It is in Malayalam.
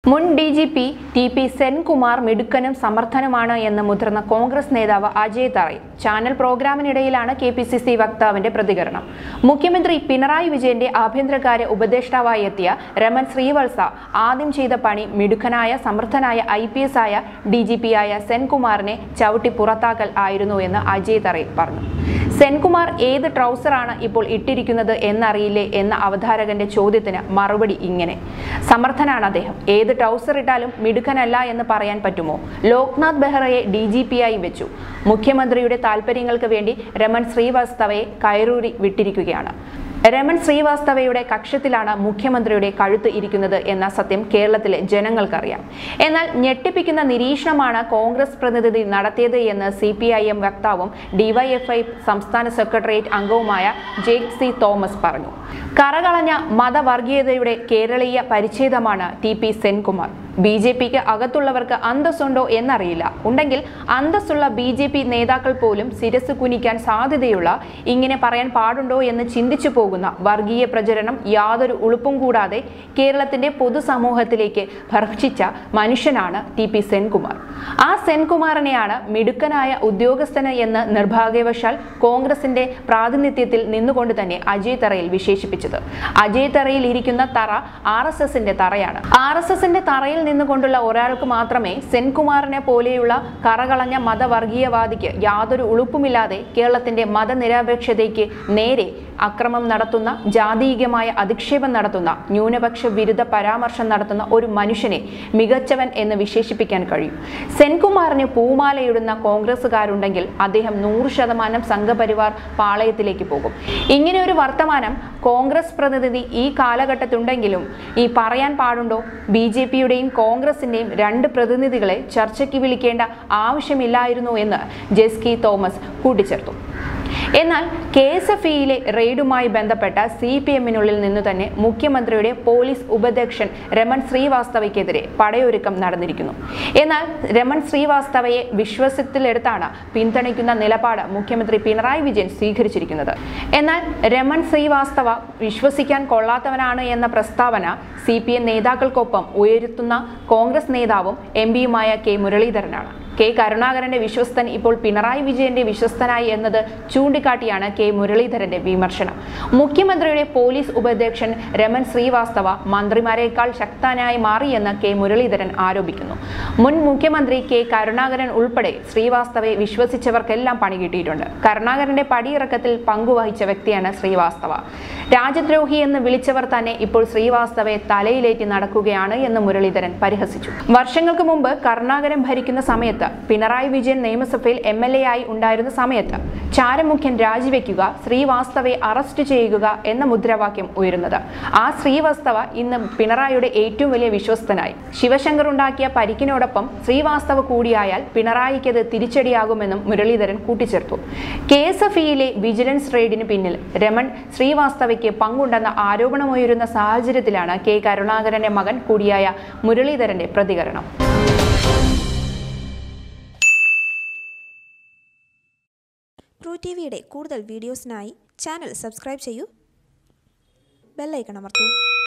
മുൻ D G P T P Senkumar മിടുക്കനും സമർത്ഥനുമാണ് എന്ന് മുതിർന്ന കോൺഗ്രസ് നേതാവ് അജയ് തറയ് ചാനൽ പ്രോഗ്രാമിനിടയിലാണ് കെ പി സി സി വക്താവിന്റെ പ്രതികരണം മുഖ്യമന്ത്രി പിണറായി വിജയന്റെ ആഭ്യന്തരകാര്യ ഉപദേഷ്ടാവായി എത്തിയ രമൺ ശ്രീവത്സ ആദ്യം ചെയ്ത പണി മിടുക്കനായ സമർത്ഥനായ ഐ പി എസ് ആയ ഡി ജി പി ആയ സെൻകുമാറിനെ ചവിട്ടി പുറത്താക്കൽ ആയിരുന്നു എന്ന് അജയ് തറയ് പറഞ്ഞു സെൻകുമാർ ഏത് ട്രൗസറാണ് ഇപ്പോൾ ഇട്ടിരിക്കുന്നത് എന്നറിയില്ലേ എന്ന അവതാരകന്റെ ചോദ്യത്തിന് മറുപടി ഇങ്ങനെ സമർത്ഥനാണ് അദ്ദേഹം ഏത് ട്രൗസർ ഇട്ടാലും മിടുക്കനല്ല എന്ന് പറയാൻ പറ്റുമോ ലോക്നാഥ് ബെഹ്റയെ ഡി ജി പി ആയി വെച്ചു മുഖ്യമന്ത്രിയുടെ താൽപ്പര്യങ്ങൾക്ക് വേണ്ടി രമൺ ശ്രീവാസ്തവയെ കയറൂരി വിട്ടിരിക്കുകയാണ് രമൺ ശ്രീവാസ്തവയുടെ കക്ഷത്തിലാണ് മുഖ്യമന്ത്രിയുടെ കഴുത്ത് ഇരിക്കുന്നത് എന്ന സത്യം കേരളത്തിലെ ജനങ്ങൾക്കറിയാം എന്നാൽ ഞെട്ടിപ്പിക്കുന്ന നിരീക്ഷണമാണ് കോൺഗ്രസ് പ്രതിനിധി നടത്തിയത് എന്ന് സി പി ഐ എം വക്താവും ഡിവൈഎഫ്ഐ സംസ്ഥാന സെക്രട്ടേറിയറ്റ് അംഗവുമായ ജേക്ക് സി തോമസ് പറഞ്ഞു കറകളഞ്ഞ മതവർഗീയതയുടെ കേരളീയ പരിച്ഛേദമാണ് T P Senkumar B J പിക്ക് അകത്തുള്ളവർക്ക് അന്തസ്സുണ്ടോ എന്നറിയില്ല ഉണ്ടെങ്കിൽ അന്തസ്സുള്ള ബി ജെ പി നേതാക്കൾ പോലും ശിരസ് കുനിക്കാൻ സാധ്യതയുള്ള ഇങ്ങനെ പറയാൻ പാടുണ്ടോ എന്ന് ചിന്തിച്ചു പോകുന്ന വർഗീയ പ്രചരണം യാതൊരു ഉളുപ്പും കൂടാതെ കേരളത്തിന്റെ പൊതുസമൂഹത്തിലേക്ക് ഭർഷിച്ച മനുഷ്യനാണ് ടി പി സെൻകുമാർ ആ സെൻകുമാറിനെയാണ് മിടുക്കനായ ഉദ്യോഗസ്ഥന് എന്ന് നിർഭാഗ്യവശാൽ കോൺഗ്രസിന്റെ പ്രാതിനിധ്യത്തിൽ നിന്നുകൊണ്ട് തന്നെ അജയ് തറയിൽ വിശേഷിപ്പിച്ചത് അജയ് തറയിൽ ഇരിക്കുന്ന തറ ആർ എസ് എസിന്റെ തറയാണ് ആർ എസ് എസിന്റെ തറയിൽ നിന്നുകൊണ്ടുള്ള ഒരാൾക്ക് മാത്രമേ സെൻകുമാറിനെ പോലെയുള്ള കറകളഞ്ഞ മതവർഗീയവാദിക്ക് യാതൊരു ഉളുപ്പുമില്ലാതെ കേരളത്തിന്റെ മതനിരപേക്ഷതയ്ക്ക് നേരെ അക്രമം നടത്തുന്ന ജാതീയമായ അധിക്ഷേപം നടത്തുന്ന ന്യൂനപക്ഷ വിരുദ്ധ പരാമർശം നടത്തുന്ന ഒരു മനുഷ്യനെ മികച്ചവൻ എന്ന് വിശേഷിപ്പിക്കാൻ കഴിയും സെൻകുമാറിന് പൂമാലയിടുന്ന കോൺഗ്രസ്സുകാരുണ്ടെങ്കിൽ അദ്ദേഹം നൂറ് ശതമാനം സംഘപരിവാർ പാളയത്തിലേക്ക് പോകും ഇങ്ങനെ ഒരു വർത്തമാനം കോൺഗ്രസ് പ്രതിനിധി ഈ കാലഘട്ടത്തുണ്ടെങ്കിലും ഈ പറയാൻ പാടുണ്ടോ ബി ജെ പിയുടെയും കോൺഗ്രസിന്റെയും രണ്ട് പ്രതിനിധികളെ ചർച്ചയ്ക്ക് വിളിക്കേണ്ട ആവശ്യമില്ലായിരുന്നു എന്ന് ജെസ്കി തോമസ് കൂട്ടിച്ചേർത്തു എന്നാൽ കെ എസ് എഫ് ഇയിലെ റെയ്ഡുമായി ബന്ധപ്പെട്ട സി പി എമ്മിനുള്ളിൽ നിന്ന് തന്നെ മുഖ്യമന്ത്രിയുടെ പോലീസ് ഉപാധ്യക്ഷൻ രമൺ ശ്രീവാസ്തവയ്ക്കെതിരെ പടയൊരുക്കം നടന്നിരിക്കുന്നു എന്നാൽ രമൺ ശ്രീവാസ്തവയെ വിശ്വാസത്തിലെടുത്താണ് പിന്തുണയ്ക്കുന്ന നിലപാട് മുഖ്യമന്ത്രി പിണറായി വിജയൻ സ്വീകരിച്ചിരിക്കുന്നത് എന്നാൽ രമൺ ശ്രീവാസ്തവ വിശ്വസിക്കാൻ കൊള്ളാത്തവനാണ് എന്ന പ്രസ്താവന സി പി എം നേതാക്കൾക്കൊപ്പം ഉയർത്തുന്ന കോൺഗ്രസ് നേതാവും എം പിയുമായ കെ മുരളീധരനാണ് കെ കരുണാകരന്റെ വിശ്വസ്തൻ ഇപ്പോൾ പിണറായി വിജയന്റെ വിശ്വസ്തനായി എന്നത് ചൂണ്ടിക്കാട്ടിയാണ് കെ മുരളീധരന്റെ വിമർശനം മുഖ്യമന്ത്രിയുടെ പോലീസ് ഉപാധ്യക്ഷൻ രമൺ ശ്രീവാസ്തവ മന്ത്രിമാരെക്കാൾ ശക്തനായി മാറിയെന്ന് കെ മുരളീധരൻ ആരോപിക്കുന്നു മുൻ മുഖ്യമന്ത്രി കെ കരുണാകരൻ ഉൾപ്പെടെ ശ്രീവാസ്തവയെ വിശ്വസിച്ചവർക്കെല്ലാം പണി കിട്ടിയിട്ടുണ്ട് കരുണാകരന്റെ പടിയിറക്കത്തിൽ പങ്കുവഹിച്ച വ്യക്തിയാണ് ശ്രീവാസ്തവ രാജ്യദ്രോഹി എന്ന് വിളിച്ചവർ തന്നെ ഇപ്പോൾ ശ്രീവാസ്തവയെ തലയിലേറ്റി നടക്കുകയാണ് എന്ന് മുരളീധരൻ പരിഹസിച്ചു വർഷങ്ങൾക്ക് മുമ്പ് കരുണാകരൻ ഭരിക്കുന്ന സമയത്ത് പിണറായി വിജയൻ നിയമസഭയിൽ എം എൽ എ ആയി ഉണ്ടായിരുന്ന സമയത്ത് ചാരമുഖ്യൻ രാജിവെക്കുക ശ്രീവാസ്തവയെ അറസ്റ്റ് ചെയ്യുക എന്ന മുദ്രാവാക്യം ഉയരുന്നത് ആ ശ്രീവാസ്തവ ഇന്ന് പിണറായിയുടെ ഏറ്റവും വലിയ വിശ്വസ്തനായി ശിവശങ്കർ ഉണ്ടാക്കിയ പരിക്കിനോടൊപ്പം ശ്രീവാസ്തവ കൂടിയായാൽ പിണറായിക്കത് തിരിച്ചടിയാകുമെന്നും മുരളീധരൻ കൂട്ടിച്ചേർത്തു കെ എസ് എഫ് ഇയിലെ വിജിലൻസ് റെയ്ഡിന് പിന്നിൽ രമൺ ശ്രീവാസ്തവയ്ക്ക് പങ്കുണ്ടെന്ന ആരോപണമുയരുന്ന സാഹചര്യത്തിലാണ് കെ കരുണാകരന്റെ മകൻ കൂടിയായ മുരളീധരന്റെ പ്രതികരണം ട്രൂ ടി വിയുടെ കൂടുതൽ വീഡിയോസിനായി ചാനൽ സബ്സ്ക്രൈബ് ചെയ്യൂ ബെല്ലൈക്കൺ അമർത്തൂ